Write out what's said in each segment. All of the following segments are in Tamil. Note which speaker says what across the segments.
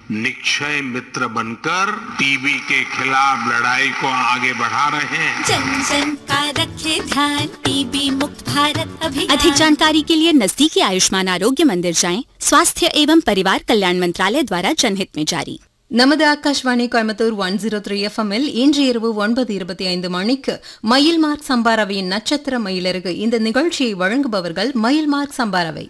Speaker 1: निक्षय मित्र बनकर टीबी के खिलाफ लड़ाई को आगे बढ़ा रहे हैं
Speaker 2: जन जन का रखे ध्यान टीबी मुक्त भारत अभियान
Speaker 3: अधिक जानकारी के लिए नजदीकी आयुष्मान आरोग्य मंदिर जाएं स्वास्थ्य एवं परिवार कल्याण मंत्रालय द्वारा जनहित में जारी
Speaker 4: நமது Akashvani Coimbatore one zero three எஃப்எம்மில் இன்று இரவு ஒன்பது இருபத்தி ஐந்து மணிக்கு மயில் மார்க் சம்பாரவையின் நட்சத்திர மயிலருகு இந்த நிகழ்ச்சியை வழங்குபவர்கள் மயில் மார்க் சம்பாரவை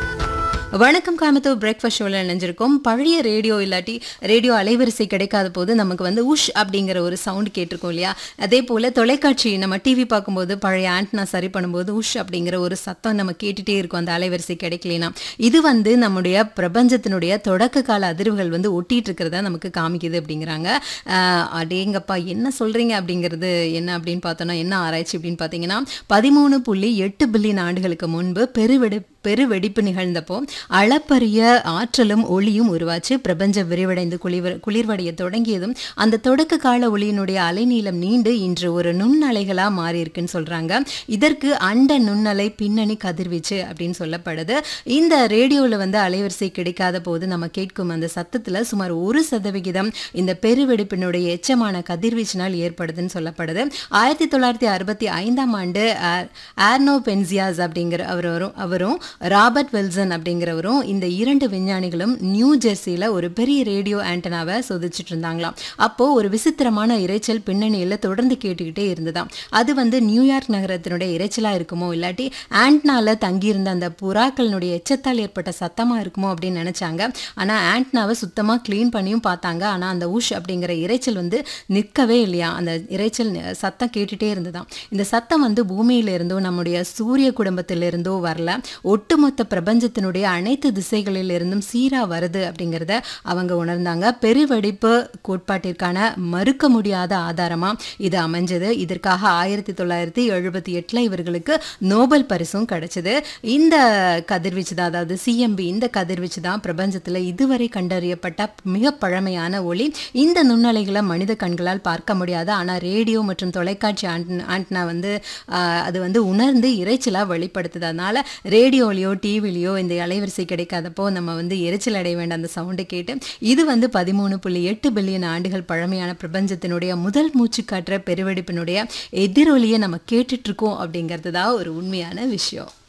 Speaker 4: வணக்கம் கோயம்புத்தூர் பிரேக்ஃபாஸ்ட் ஷோவில் நினைஞ்சிருக்கோம் பழைய ரேடியோ இல்லாட்டி ரேடியோ அலைவரிசை கிடைக்காத போது நமக்கு வந்து உஷ் அப்படிங்கிற ஒரு சவுண்ட் கேட்டிருக்கோம் இல்லையா அதே போல் தொலைக்காட்சி நம்ம டிவி பார்க்கும்போது பழைய ஆண்டனா சரி பண்ணும்போது உஷ் அப்படிங்கிற ஒரு சத்தம் நம்ம கேட்டுட்டே இருக்கும் அந்த அலைவரிசை கிடைக்கலனா இது வந்து நம்முடைய பிரபஞ்சத்தினுடைய தொடக்க கால அதிர்வுகள் வந்து ஒட்டிட்டு இருக்கிறதா நமக்கு காமிக்குது அப்படிங்கிறாங்க ஆஹ் அடேங்கப்பா என்ன சொல்றீங்க அப்படிங்கிறது என்ன அப்படின்னு பார்த்தோம்னா என்ன ஆராய்ச்சி அப்படின்னு பார்த்தீங்கன்னா பதிமூணு புள்ளி எட்டு பில்லியன் ஆண்டுகளுக்கு முன்பு பெருவெடி பெருவெடிப்பு நிகழ்ந்தப்போ அளப்பரிய ஆற்றலும் ஒளியும் உருவாச்சு பிரபஞ்சம் விரிவடைந்து குளிர் குளிர்வடைய தொடங்கியதும் அந்த தொடக்க கால ஒளியினுடைய அலைநீளம் நீண்டு இன்று ஒரு நுண்ணலைகளா மாறி இருக்குன்னு சொல்றாங்க இதற்கு அண்ட நுண்ணலை பின்னணி கதிர்வீச்சு அப்படின்னு சொல்லப்படுது இந்த ரேடியோவில் வந்து அலைவரிசை கிடைக்காத போது நம்ம கேட்கும் அந்த சத்தத்துல சுமார் ஒரு சதவிகிதம் இந்த பெருவெடிப்பினுடைய எச்சமான கதிர்வீச்சினால் ஏற்படுதுன்னு சொல்லப்படுது ஆயிரத்தி தொள்ளாயிரத்தி அறுபத்தி ஐந்தாம் ஆண்டு ஆர்- ஆர்னோ பென்சியாஸ் அப்படிங்கிற அவர் வரும் அவரும் ராபர்ட் வில்சன் அப்படிங்கிறவரும் இந்த இரண்டு விஞ்ஞானிகளும் நியூ ஜெர்சியில் ஒரு பெரிய ரேடியோ ஆண்டனாவை சோதிச்சுட்டு இருந்தாங்களாம் அப்போ ஒரு விசித்திரமான இரைச்சல் பின்னணியில் தொடர்ந்து கேட்டுக்கிட்டே இருந்ததாம் அது வந்து நியூயார்க் நகரத்தினுடைய இரைச்சலா இருக்குமோ இல்லாட்டி ஆண்டனால தங்கியிருந்த அந்த புறாக்களினுடைய எச்சத்தால் ஏற்பட்ட சத்தமா இருக்குமோ அப்படின்னு நினைச்சாங்க ஆனா ஆண்டனாவை சுத்தமா க்ளீன் பண்ணியும் பார்த்தாங்க ஆனா அந்த உஷ் அப்படிங்கிற இரைச்சல் வந்து நிற்கவே இல்லையா அந்த இரைச்சல் நி- சத்தம் கேட்டுட்டே இருந்ததாம் இந்த சத்தம் வந்து பூமியில இருந்தோ நம்முடைய சூரிய குடும்பத்திலிருந்தோ வரல ஒட்டுமொத்த பிரபஞ்சத்தினுடைய அனைத்து திசைகளில் இருந்தும் சீரா வருது அப்படிங்கிறத அவங்க உணர்ந்தாங்க பெருவெடிப்பு கோட்பாட்டிற்கான மறுக்க முடியாத ஆதாரமா இது அமைஞ்சது இதற்காக ஆயிரத்தி தொள்ளாயிரத்தி எழுபத்தி எட்டுல இவர்களுக்கு நோபல் பரிசும் கிடைச்சது இந்த கதிர்வீச்சு தான் அதாவது சிஎம்பி இந்த கதிர்வீச்சு தான் பிரபஞ்சத்துல இதுவரை கண்டறியப்பட்ட மிக பழமையான ஒளி இந்த நுண்ணலைகளை மனித கண்களால் பார்க்க முடியாது ஆனா ரேடியோ மற்றும் தொலைக்காட்சி ஆண்டன- ஆண்டனா வந்து ஆஹ், அது வந்து உணர்ந்து இரைச்சலா வெளிப்படுத்துது அதனால ரேடியோலையோ டிவிலையோ இந்த அலைவரிசை கிடைக்காதப்போ நம்ம வந்து எரிச்சல் அடைய வேண்டாம் அந்த சவுண்டை கேட்டு இது வந்து பதிமூணு புள்ளி எட்டு பில்லியன் ஆண்டுகள் பழமையான பிரபஞ்சத்தினுடைய முதல் மூச்சு காற்ற பெருவெடிப்பினுடைய எதிரொலியை நம்ம கேட்டுட்டு இருக்கோம் அப்படிங்கிறது தான் ஒரு உண்மையான விஷயம்